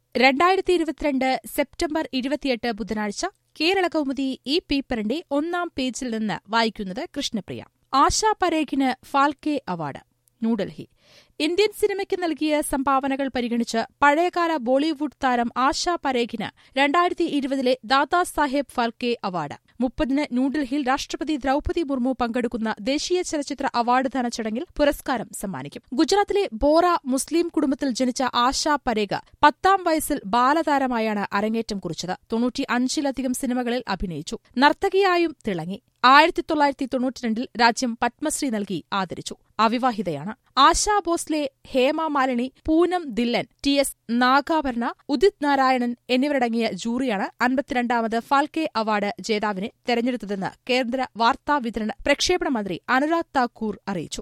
രണ്ടായിരത്തി ഇരുപത്തിരണ്ട് സെപ്റ്റംബർ ഇരുപത്തിയെട്ട് ബുധനാഴ്ച കേരള കൗമുദി ഈ പേപ്പറിന്റെ ഒന്നാം പേജിൽ നിന്ന് വായിക്കുന്നത് കൃഷ്ണപ്രിയ ആശാ പരേഖിന് ഫാൽക്കെ അവാർഡ് ന്യൂഡൽഹി ഇന്ത്യൻ സിനിമയ്ക്ക് നൽകിയ സംഭാവനകൾ പരിഗണിച്ച് പഴയകാല ബോളിവുഡ് താരം ആശാ പരേഖിന് രണ്ടായിരത്തി ഇരുപതിലെ ദാദാ സാഹേബ് ഫാൽക്കെ അവാർഡ് മുപ്പതിന് ന്യൂഡൽഹിയിൽ രാഷ്ട്രപതി ദ്രൌപതി മുർമു പങ്കെടുക്കുന്ന ദേശീയ ചലച്ചിത്ര അവാർഡ് ദാന ചടങ്ങിൽ പുരസ്കാരം സമ്മാനിക്കും ഗുജറാത്തിലെ ബോറ മുസ്ലിം കുടുംബത്തിൽ ജനിച്ച ആശാ പരേഖ പത്താം വയസ്സിൽ ബാലതാരമായാണ് അരങ്ങേറ്റം കുറിച്ചത് തൊണ്ണൂറ്റി അഞ്ചിലധികം സിനിമകളിൽ അഭിനയിച്ചു നർത്തകിയായും തിളങ്ങി ആയിരത്തി തൊള്ളായിരത്തി തൊണ്ണൂറ്റിരണ്ടിൽ രാജ്യം പത്മശ്രീ നൽകി ആദരിച്ചു അവിവാഹിതയാണ് ആശാ ഭോസ്ലെ ഹേമ മാലിനി പൂനം ദില്ലൻ ടി എസ് നാഗാഭരണ ഉദിത് നാരായണൻ എന്നിവരടങ്ങിയ ജൂറിയാണ് അൻപത്തിരണ്ടാമത് ഫാൽക്കെ അവാർഡ് ജേതാവിനെ തെരഞ്ഞെടുത്തതെന്ന് കേന്ദ്ര വാർത്താവിതരണ പ്രക്ഷേപണ മന്ത്രി അനുരാഗ് താക്കൂർ അറിയിച്ചു